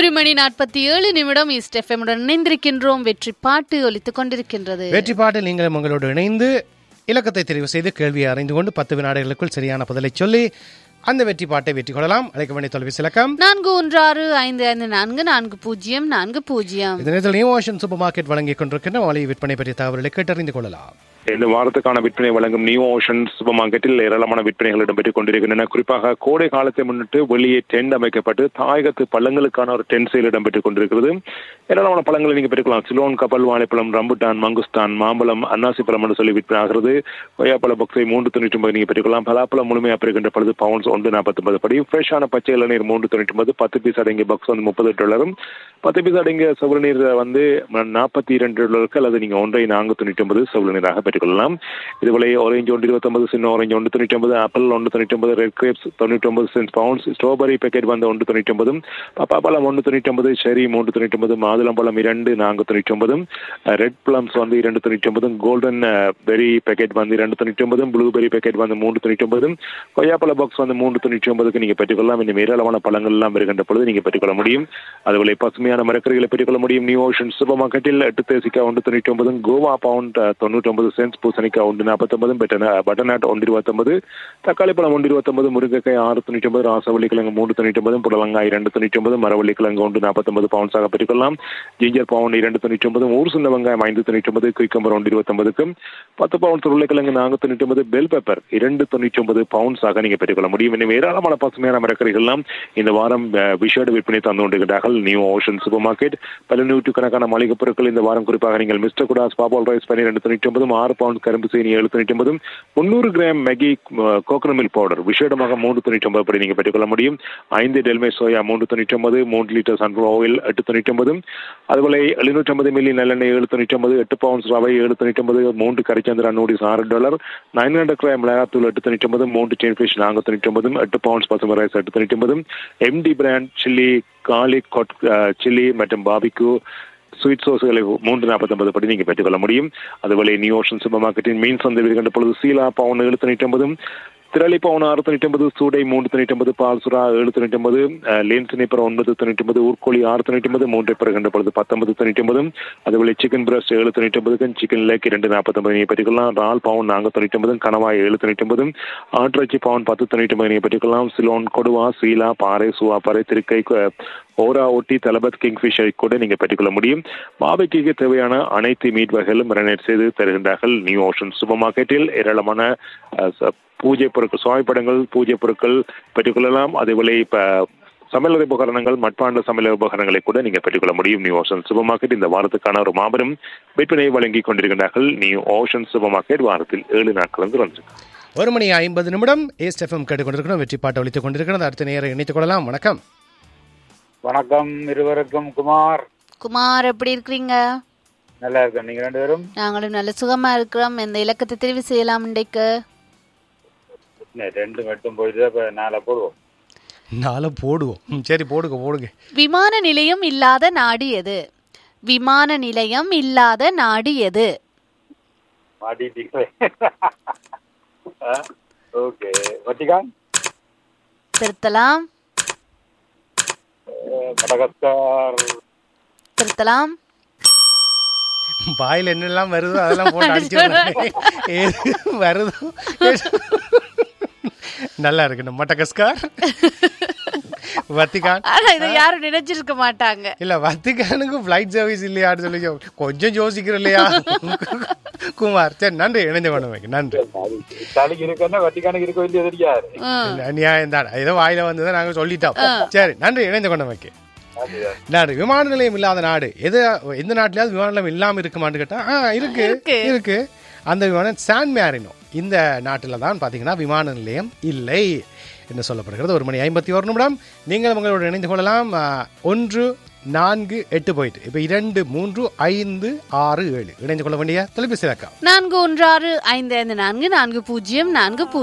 ஒரு மணி நாற்பத்தி ஏழு நிமிடம் ஈஸ்ட் எஃப்எம்முடன் இணைந்திருக்கின்றோம் வெற்றி பாட்டு ஒலித்துக் கொண்டிருக்கின்றது வெற்றி பாட்டில் நீங்களும் உங்களோடு இணைந்து இலக்கத்தை தெரிவு செய்து கேள்வியை அறிந்து கொண்டு பத்து வினாடிகளுக்குள் சரியான பதிலை சொல்லி அந்த வெற்றி பாட்டை வெற்றி கொள்ளலாம் அழைக்க வேண்டிய தொலைபேசி இலக்கம் நான்கு ஒன்று ஆறு ஐந்து ஐந்து நான்கு நான்கு பூஜ்ஜியம் நான்கு பூஜ்ஜியம் இந்த நேரத்தில் நியூ ஓஷன் சூப்பர் மார்க்கெட் வழங்கிக் கொண்டிருக்கின்ற மொழி விற்பனை பற்றிய தகவல்களை கேட்டறிந்து கொள்ளலாம் இந்த வாரத்துக்கான விற்பனை வழங்கும் நியூ ஓஷன் சூப்பர் மார்க்கெட்டில் ஏராளமான விற்பனைகள் இடம்பெற்றுக் கொண்டிருக்கின்றன குறிப்பாக கோடை காலத்தை முன்னிட்டு வெளியே டென்ட் அமைக்கப்பட்டு தாயகத்து பழங்களுக்கான ஒரு டென்ட் சேல் இடம்பெற்றுக் கொண்டிருக்கிறது ஏராளமான பழங்களை நீங்க பெற்றுக்கலாம் சிலோன் கப்பல் வாழைப்பழம் ரம்புட்டான் மங்குஸ்தான் மாம்பழம் அன்னாசி பழம் என்று சொல்லி விற்பனை ஆகிறது கொய்யாப்பழ பக்ஸை மூன்று தொண்ணூற்றி ஒன்பது நீங்க பெற்றுக்கலாம் பலாப்பழம் முழுமையாக பெறுகின்ற பொழுது பவுன்ஸ் ஒன்று நாற்பத்தி படி ஃப்ரெஷ்ஷான பச்சை இளநீர் மூன்று தொண்ணூற்றி ஒன்பது பத்து பீஸ் அடங்கிய பாக்ஸ் வந்து முப்பது டாலரும் பத்து பீஸ் அடங்கிய செவ்வளவு நீர் வந்து நாற்பத்தி இரண்டு டாலருக்கு அல்லது நீங்க ஒன்றை நான்கு தொண்ணூற்றி ஒன்பது செவ்வளவு நீராக பெற்றுக்கொள்ளலாம் இதுவரை ஆரஞ்சு ஒன்று இருபத்தொன்பது சின்ன ஆரஞ்சு ஒன்று தொண்ணூற்றி ஒன்பது ஆப்பிள் ஒன்று தொண்ணூற்றி ஒன்பது ரெட் கிரேப்ஸ் தொண்ணூற்றி ஒன்பது சென்ட் பவுண்ட்ஸ் ஸ்ட்ராபெரி பேக்கெட் வந்து ஒன்று தொண்ணூற்றி ஒன்பது பப்பாப்பழம் ஒன்று தொண்ணூற்றி ஒன்பது செரி மூன்று தொண்ணூற்றி ஒன்பது மாதுளம்பழம் இரண்டு நான்கு தொண்ணூற்றி ஒன்பது ரெட் பிளம்ஸ் வந்து இரண்டு தொண்ணூற்றி ஒன்பது கோல்டன் பெரி பேக்கெட் வந்து இரண்டு தொண்ணூற்றி ஒன்பது ப்ளூபெரி பேக்கெட் வந்து மூன்று தொண்ணூற்றி ஒன்பது கொய்யாப்பழ பாக்ஸ் வந்து மூன்று தொண்ணூற்றி ஒன்பதுக்கு நீங்க பெற்றுக்கொள்ளலாம் இந்த ஏராளமான பழங்கள் எல்லாம் வருகின்ற பொழுது நீங்க பெற்றுக்கொள்ள முடியும் அதுபோல பசுமையான மரக்கறிகளை பெற்றுக்கொள்ள முடியும் நியூ ஓஷன் சூப்பர் மார்க்கெட்டில் எட்டு தேசிக்காய் ஒன்று தொண்ணூற்றி ஒன்பது கோவா பவுண்ட் தொண்ணூற்றி ஒன்பது சென்ஸ் பூசணிக்காய் ஒன்று நாற்பத்தொன்பது பட்டர்நாட் ஒன்று இருபத்தொன்பது தக்காளி பழம் ஒன்று இருபத்தொன்பது முருங்கைக்காய் ஆறு தொண்ணூற்றி ஒன்பது ராசவள்ளி கிழங்கு மூன்று தொண்ணூற்றி ஒன்பது புடலங்காய் இரண்டு தொண்ணூற்றி ஒன்பது மரவள்ளி கிழங்கு ஒன்று நாற்பத்தொன்பது பவுன்ஸாக பெற்றுக்கொள்ளலாம் ஜிஞ்சர் பவுண்ட் இரண்டு தொண்ணூற்றி ஒன்பது ஊர் சின்ன வெங்காயம் ஐந்து தொண்ணூற்றி ஒன்பது குயிக்கம்பர் ஒன்று இருபத்தொன்பதுக்கு பத்து பவுண்ட் உருளைக்கிழங்கு நான்கு தொண்ணூற்றி ஒன்பது பெல் பெப்பர் இரண்டு தொண்ணூற்றி ஒன்பது பவுன்ஸாக நீங்க பெற்றுக்கொள்ள முடியும் இன்னும் ஏராளமான பசுமையான மரக்கறிகள்லாம் இந்த வாரம் விஷேட விற்பனை தந்து கொண்டிருக்கிறார்கள் நியூ ஓஷன் சூப்பர் மார்க்கெட் பல நூற்றுக்கணக்கான மளிகை பொருட்கள் இந்த வாரம் குறிப்பாக நீங்கள் மிஸ்டர் குடாஸ் பாபால் ரைஸ் பன்னிரெண்டு தொண்ணூற்றி ஒன்பது ஆறு பவுண்ட் கரும்பு சீனி ஏழு தொண்ணூற்றி ஒன்பது முன்னூறு gram Maggi coconut milk powder விசேடமாக மூன்று தொண்ணூற்றி ஒன்பது படி நீங்கள் பெற்றுக்கொள்ள முடியும் ஐந்து டெல்மே சோயா மூன்று தொண்ணூற்றி ஒன்பது மூன்று லிட்டர் சன்ஃபிளவர் ஆயில் எட்டு தொண்ணூற்றி ஒன்பது அதுபோல எழுநூற்றி ஐம்பது மில்லி நல்லெண்ணெய் ஏழு தொண்ணூற்றி ஒன்பது எட்டு பவுண்ட்ஸ் ரவை ஏழு தொண்ணூற்றி ஒன்பது மூன்று கரிச்சந்திரா நூடிஸ் ஆறு டாலர் நைன் ஹண்ட்ரட் கிராம் மிளகாத்தூள் எட்டு தொண்ணூற்றி ஒன்பது மூன்று செயின் ஃபிஷ் நான்கு தொண்ணூற்றி ஒன்பது எட்டு பவுண்ட்ஸ் பசுமை ரைஸ் எட்டு தொண்ணூற்றி ஒன்பது எம்டி பிராண்ட் சில்லி காலிக் கொட் சில்லி மற்றும் பாபிக்கு ஸ்வீட் சோஸ்களை மூன்று நாற்பத்தொன்பது படி நீங்கள் பெற்றுக்கொள்ள முடியும் அதுபோல நியூ ஓஷன் சூப்பர் மார்க்கெட்டின் மீன் சந்தை வருகின்ற பொழுது சீலா பவுன் ஏழு தொண்ணூற்றி ஒன்பது திரளி பவுன் ஆறு தொண்ணூற்றி ஒன்பது சூடை மூன்று தொண்ணூற்றி ஒன்பது பால்சுரா ஏழு தொண்ணூற்றி ஒன்பது லேன்ஸ் நிப்பர் ஒன்பது தொண்ணூற்றி ஒன்பது ஊர்கோழி ஆறு தொண்ணூற்றி ஒன்பது மூன்றை பெறுகின்ற பொழுது பத்தொன்பது தொண்ணூற்றி ஒன்பது அதுபோல சிக்கன் பிரஸ்ட் ஏழு தொண்ணூற்றி ஒன்பதுக்கு சிக்கன் லேக் இரண்டு நாற்பத்தொன்பது நீங்கள் பெற்றுக்கொள்ளலாம் ரால் பவுன் நான்கு தொண்ணூற்றி ஒன்பது கனவாய் ஏழு தொண்ணூற்றி ஒன்பது ஆட்டிறைச்சி பவுன் பத்து தொண்ணூற்றி ஒன்பது நீங்கள் பெற்றுக்கொள்ளலாம் சிலோன் கொடுவா சீலா பாறை சுவாப்பாறை திருக்கை ஓரா ஒட்டி தலபத் கிங்ஃபிஷரை கூட நீங்க பெற்றுக்கொள்ள முடியும் பாபிக்கு தேவையான அனைத்து மீட் வகைகளும் ரெனேட் செய்து தருகின்றார்கள் நியூ ஓஷன் சூப்பர் மார்க்கெட்டில் ஏராளமான பூஜை பொருட்கள் சுவாமிப்படங்கள் பூஜை பொருட்கள் பெற்றுக்கொள்ளலாம் அதேபோல இப்ப சமையல் உபகரணங்கள் மட்பாண்ட சமையல் உபகரணங்களை கூட நீங்க பெற்றுக்கொள்ள முடியும் நியூ ஓஷன் சூப்பர் மார்க்கெட் இந்த வாரத்துக்கான ஒரு மாபெரும் விற்பனையை வழங்கி கொண்டிருக்கின்றார்கள் நியூ ஓஷன் சூப்பர் மார்க்கெட் வாரத்தில் ஏழு நாட்கள் வந்து ஒரு மணி ஐம்பது நிமிடம் ஏஸ்ட் எஃப்எம் கேட்டுக்கொண்டிருக்கிறோம் வெற்றி பாட்டை ஒழித்துக் கொண்டிருக்கிறது அடுத்த நேரம் இணைத்துக் கொள்ளலாம் வணக்கம் வணக்கம் இருவருக்கும் குமார் குமார் எப்படி இருக்கிறீங்க நல்லா இருக்கேன் நீங்க ரெண்டு பேரும் நாங்களும் நல்ல சுகமா இருக்கிறோம் இந்த இலக்கத்தை தெரிவு செய்யலாம் இன்றைக்கு இல்ல, ரெண்டு மட்டும் போயிட்டு இப்ப நாளை போடுவோம் நாளை போடுவோம் ம், சரி போடுங்க போடுங்க விமான நிலையம் இல்லாத நாடு எது விமான நிலையம் இல்லாத நாடு எது மாட்டிட்டீங்களே ஓகே வட்டிகான் திருத்தலாம் மடகஸ்கார் திருத்தலாம் வாயில் என்னெல்லாம் வருதோ அதெல்லாம் போட்டு அடிச்சு விடுறேன். எது வருதோ நல்லா இருக்கு மட்டகஸ்கார் வத்திகான் ஆனா இதை யாரும் நினைச்சிருக்க மாட்டாங்க இல்ல வத்திகானுக்கு ஃப்ளைட் சர்வீஸ் இல்லையான்னு சொல்லி யோ- கொஞ்சம் யோசிக்கிற இல்லையா குமார் சரி நன்றி இணைந்து கொண்டு வைக்க நன்றி இத்தாலிக்கு இருக்குன்னா வட்டிகானுக்கு இருக்க வேண்டியது தெரியாது ம். நியாயம் தான் ஏதோ வாயில வந்ததை நாங்க சொல்லிட்டோம் சரி நன்றி இணைந்து கொண்டு வைக்க நாடு விமான நிலையம் இல்லாத நாடு எது எந்த நாட்டிலாவது விமான நிலையம் இல்லாம இருக்குமான்னு கேட்டா ஆ, இருக்கு இருக்கு. இருக்கு அந்த விமானம் சான் மேரினோ இந்த நாட்டில் தான் பார்த்தீங்கன்னா விமான நிலையம் இல்லை என்று சொல்லப்படுகிறது ஒரு மணி ஐம்பத்தி ஒரு நிமிடம் நீங்கள் உங்களோடு இணைந்து கொள்ளலாம் ஆ, ஒன்று நான்கு எட்டு போயிட்டு இப்போ இரண்டு மூன்று ஐந்து ஆறு ஏழு இணைந்து கொள்ள வேண்டிய தொலைபேசி இலக்கம் நான்கு ஒன்று ஆறு ஐந்து ஐந்து நான்கு நான்கு பூஜ்ஜியம் நான்கு பூஜ்ஜியம்